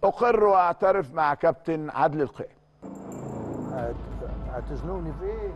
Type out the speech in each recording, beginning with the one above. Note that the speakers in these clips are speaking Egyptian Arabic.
اقر واعترف مع كابتن عدلي القيعي هت- هتزنقني في ايه؟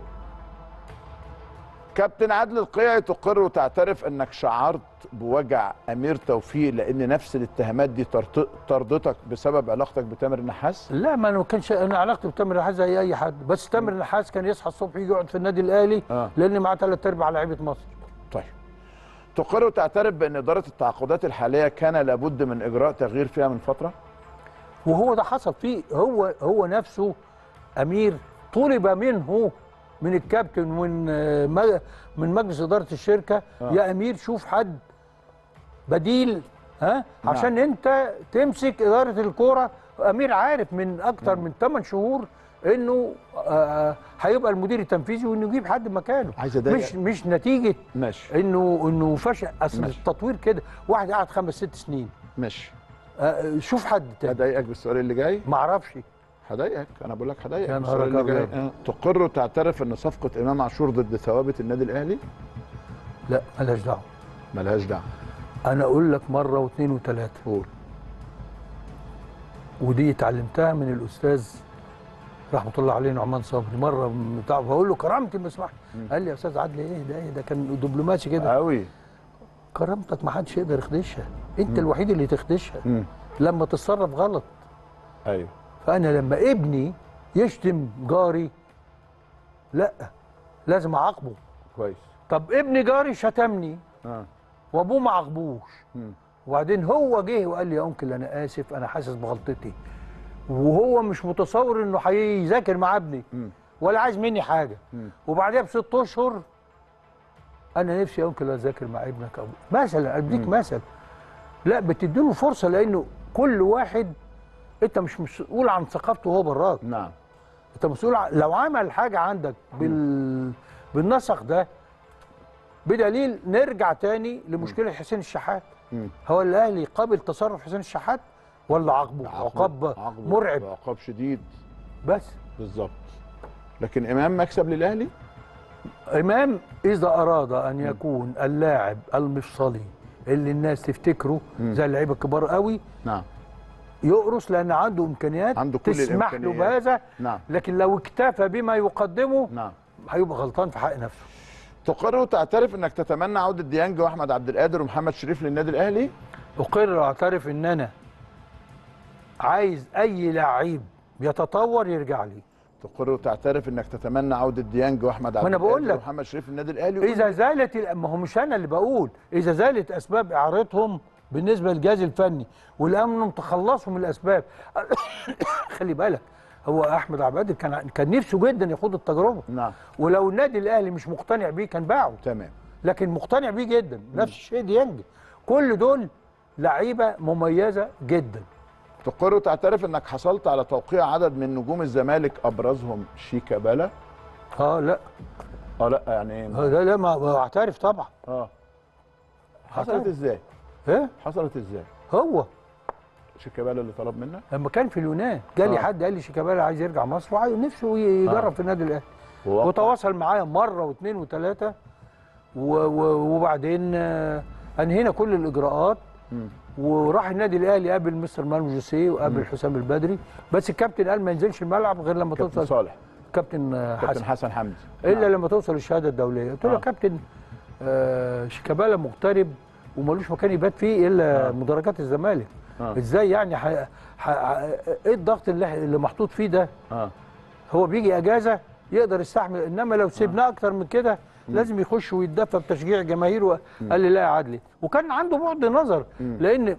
كابتن عادل القيعي تقر وتعترف انك شعرت بوجع امير توفيق لان نفس الاتهامات دي طرت- طردتك بسبب علاقتك بتامر النحاس لا ما انا ما كانش انا علاقتي بتامر نحاس زي اي حد بس تامر نحاس كان يصحى الصبح يجي يقعد في النادي الاهلي آه. لان معاه ثلاث ارباع لعيبه مصر طيب تقر وتعترف بان اداره التعاقدات الحاليه كان لابد من اجراء تغيير فيها من فتره وهو ده حصل فيه هو هو نفسه امير طلب منه من الكابتن ومن آه، م- من مجلس اداره الشركه آه. يا امير شوف حد بديل ها نعم. عشان انت تمسك اداره الكوره امير عارف من اكتر من 8 شهور انه آه، هيبقى المدير التنفيذي وانه يجيب حد مكانه عايز أضايق. مش مش نتيجه ماشي انه انه فشل اصل ماشي. التطوير كده واحد قعد خمس ست سنين ماشي آه، شوف حد تاني هضايقك بالسؤال اللي جاي ما اعرفش هضايقك انا بقول لك هضايقك يا بالسؤال نهارك اللي جاي أبيض. آه. تقر وتعترف ان صفقه امام عاشور ضد ثوابت النادي الاهلي لا ملهاش دعوه ملهاش دعوه انا اقول لك مره واثنين وثلاثه قول ودي اتعلمتها من الاستاذ رحمه الله عليه نعمان صبري مره بتاع بقول له كرامتي ما اسمح قال لي يا استاذ عدلي ايه ده ايه ده كان دبلوماسي كده قوي كرامتك ما حدش يقدر يخدشها انت الوحيد اللي تخدشها مم. لما تتصرف غلط ايوه فانا لما ابني يشتم جاري لا لازم اعاقبه كويس طب ابن جاري شتمني اه وابوه ما عاقبوش مم. وبعدين هو جه وقال لي يا انكل انا اسف انا حاسس بغلطتي وهو مش متصور انه هيذاكر مع ابني مم. ولا عايز مني حاجه مم. وبعدها بست اشهر انا نفسي يا انكل اذاكر مع ابنك أو مثلا اديك مثل لا بتديله فرصه لانه كل واحد انت مش مسؤول عن ثقافته وهو براك نعم انت مسؤول عن لو عمل حاجه عندك بال بالنسق ده بدليل نرجع تاني لمشكله حسين الشحات مم. هو الاهلي قابل تصرف حسين الشحات ولا عاقبه عقاب عقبه مرعب عقاب شديد بس بالظبط لكن امام مكسب للاهلي امام اذا اراد ان يكون اللاعب المفصلي اللي الناس تفتكره زي اللعيبه الكبار قوي نعم يقرص لان عنده امكانيات عنده كل تسمح له الإمكانيات. بهذا نعم لكن لو اكتفى بما يقدمه نعم هيبقى غلطان في حق نفسه تقر وتعترف انك تتمنى عوده ديانج واحمد عبد القادر ومحمد شريف للنادي الاهلي اقر واعترف ان انا عايز اي لعيب يتطور يرجع لي تقر وتعترف انك تتمنى عوده ديانج واحمد عبد أنا بقول القادر لك. ومحمد شريف للنادي الاهلي اذا زالت ال- ما هو مش انا اللي بقول اذا زالت اسباب اعارتهم بالنسبه للجهاز الفني والامن تخلصوا من الاسباب خلي بالك هو احمد عبد القادر كان كان نفسه جدا يخوض التجربه نعم ولو النادي الاهلي مش مقتنع بيه كان باعه تمام لكن مقتنع بيه جدا نفس الشيء ديانج كل دول لعيبه مميزه جدا تقر وتعترف انك حصلت على توقيع عدد من نجوم الزمالك ابرزهم شيكابالا اه لا اه لا يعني ايه آه لا لا ما ما اعترف طبعا اه حصلت هتعرف. ازاي ايه حصلت ازاي هو شيكابالا اللي طلب منك لما كان في اليونان جالي آه. حد قال لي شيكابالا عايز يرجع مصر وعايز نفسه يجرب آه. في النادي الاهلي ووقع. وتواصل معايا مره واثنين وثلاثه و- و- وبعدين آه، انهينا كل الاجراءات مم. وراح النادي الاهلي قابل مستر مانو جوسيه وقابل حسام البدري بس الكابتن قال ما ينزلش الملعب غير لما كابتن توصل صالح كابتن آه، كابتن حسن حسن حمدي الا نعم. لما توصل الشهاده الدوليه قلت له يا آه. كابتن آه شيكابالا مغترب وملوش مكان يبات فيه الا آه. مدرجات الزمالك آه. ازاي يعني ح... ح... ايه الضغط اللي, اللي محطوط فيه ده اه هو بيجي اجازه يقدر يستحمل انما لو سيبناه اكتر من كده لازم يخش ويتدفى بتشجيع جماهيره قال لي لا يا عدلي وكان عنده بعد نظر لان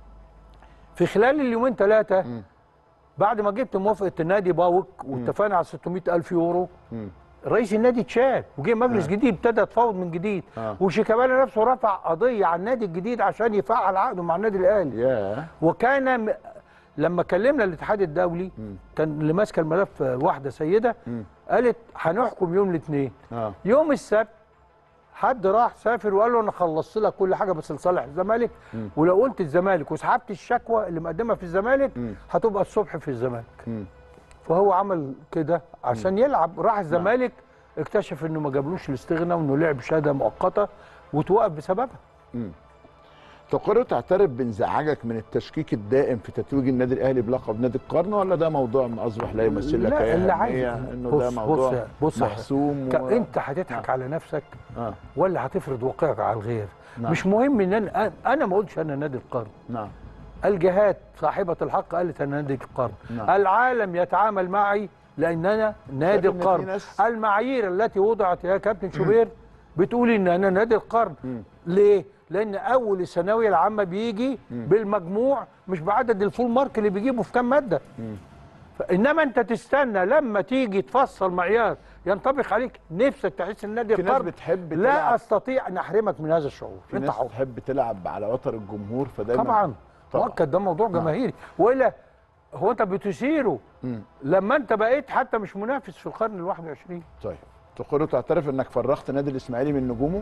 في خلال اليومين ثلاثه بعد ما جبت موافقه النادي باوك واتفقنا على 600 الف يورو مم. رئيس النادي اتشال وجه مجلس جديد ابتدى يتفاوض من جديد آه. وشيكابالا نفسه رفع قضيه على النادي الجديد عشان يفعل عقده مع النادي الاهلي ياه وكان م... لما كلمنا الاتحاد الدولي كان اللي ماسكه الملف واحده سيده قالت هنحكم يوم الاثنين اه يوم السبت حد راح سافر وقال له انا خلصت لك كل حاجه بس لصالح الزمالك ولو قلت الزمالك وسحبت الشكوى اللي مقدمها في الزمالك هتبقى الصبح في الزمالك مم. فهو عمل كده عشان يلعب راح الزمالك اكتشف انه ما جابلوش الاستغنى وانه لعب شهاده مؤقته وتوقف بسببها تقر تعترف بانزعاجك من التشكيك الدائم في تتويج النادي الاهلي بلقب نادي القرن ولا ده موضوع من اصبح لا يمثل لك لا اي اللي اهميه عايز انه بص ده موضوع بص بص يا محسوم ك- و... انت هتضحك على نفسك آه. ولا هتفرض واقعك على الغير نعم. مش مهم ان انا انا ما قلتش انا نادي القرن نعم الجهات صاحبه الحق قالت انا نادي القرن نعم. العالم يتعامل معي لان انا نادي شايف إن في القرن ناس- المعايير التي وضعت يا كابتن شوبير بتقول ان انا نادي القرن ليه لان اول الثانويه العامه بيجي بالمجموع مش بعدد الفول مارك اللي بيجيبه في كام ماده انما انت تستنى لما تيجي تفصل معيار ينطبق عليك نفسك تحس ان نادي في ناس القرن بتحب لا تلعب استطيع ان احرمك من هذا الشعور في انت ناس حر بتحب تلعب على وتر الجمهور فدايما طبعا طبعاً. مؤكد ده موضوع نعم. جماهيري والا هو انت بتثيره مم. لما انت بقيت حتى مش منافس في القرن ال 21 طيب تقر تعترف انك فرغت نادي الاسماعيلي من نجومه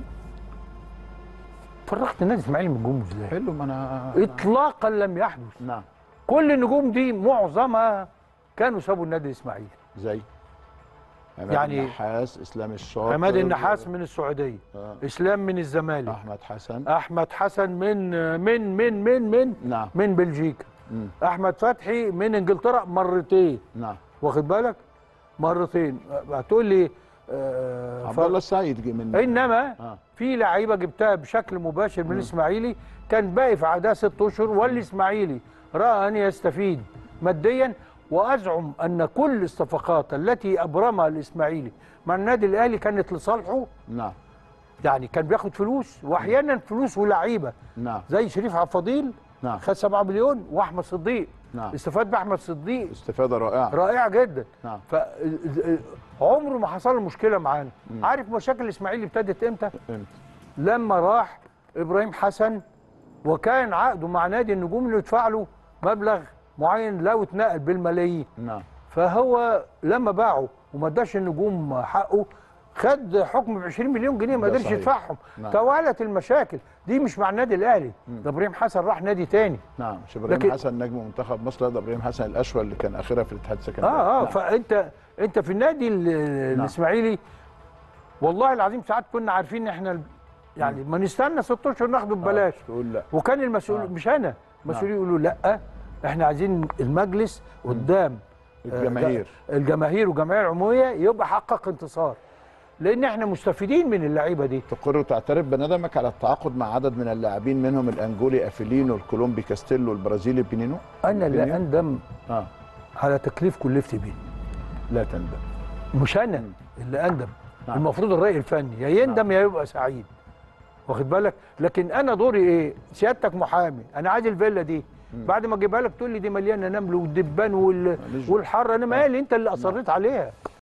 فرغت النادي الاسماعيلي من نجومه ازاي؟ حلو ما انا اطلاقا لم يحدث نعم كل النجوم دي معظمها كانوا سابوا النادي الاسماعيلي زي عماد يعني- النحاس اسلام الشاطر عماد النحاس من السعوديه آه. اسلام من الزمالك احمد حسن احمد حسن من من من من من نعم من بلجيكا مم. احمد فتحي من انجلترا مرتين نعم واخد بالك مرتين هتقول لي آه عبد الله السعيد جه من انما آه. في لعيبه جبتها بشكل مباشر من الاسماعيلي كان باقي في عداه ست اشهر والاسماعيلي راى ان يستفيد ماديا وازعم ان كل الصفقات التي ابرمها الاسماعيلي مع النادي الاهلي كانت لصالحه نعم يعني كان بياخد فلوس واحيانا فلوس ولعيبه نعم زي شريف عبد الفضيل نعم خد 7 مليون واحمد صديق نعم استفاد باحمد صديق استفاده رائعه رائعه جدا نعم ف عمره ما حصل له مشكله معانا عارف مشاكل الاسماعيلي ابتدت امتى فهمت لما راح ابراهيم حسن وكان عقده مع نادي النجوم انه يدفع له مبلغ معين لو اتنقل بالملايين نعم فهو لما باعه وما اداش النجوم حقه خد حكم ب 20 مليون جنيه ما ده قدرش صحيح. يدفعهم نعم. توالت المشاكل دي مش مع النادي الاهلي ده ابراهيم حسن راح نادي تاني نعم مش ابراهيم لكن- حسن نجم منتخب مصر لا ده ابراهيم حسن الاشول اللي كان اخرها في الاتحاد السكندري اه اه نعم. فانت انت في النادي ال- الاسماعيلي والله العظيم ساعات كنا عارفين ان احنا يعني ما نستنى ست اشهر ناخده ببلاش آه. تقول لا وكان المسؤول آه. مش انا المسؤولين يقولوا لا احنا عايزين المجلس قدام آه، الجماهير ج- الجماهير والجمعيه العموميه يبقى حقق انتصار لان احنا مستفيدين من اللعيبه دي تقر وتعترف بندمك على التعاقد مع عدد من اللاعبين منهم الانجولي افيلينو الكولومبي كاستيلو البرازيلي بينينو انا لا بينيو؟ اندم اه على تكليف كلفتي بيه لا تندم مش انا اللي اندم نعم. المفروض الراي الفني يا يندم يا يبقى سعيد واخد بالك لكن انا دوري ايه سيادتك محامي انا عايز الفيلا دي بعد ما اجيبها لك تقول لي دي مليانه نمل والدبان وال... ماليش- والحر انا مالي انت اللي اصريت عليها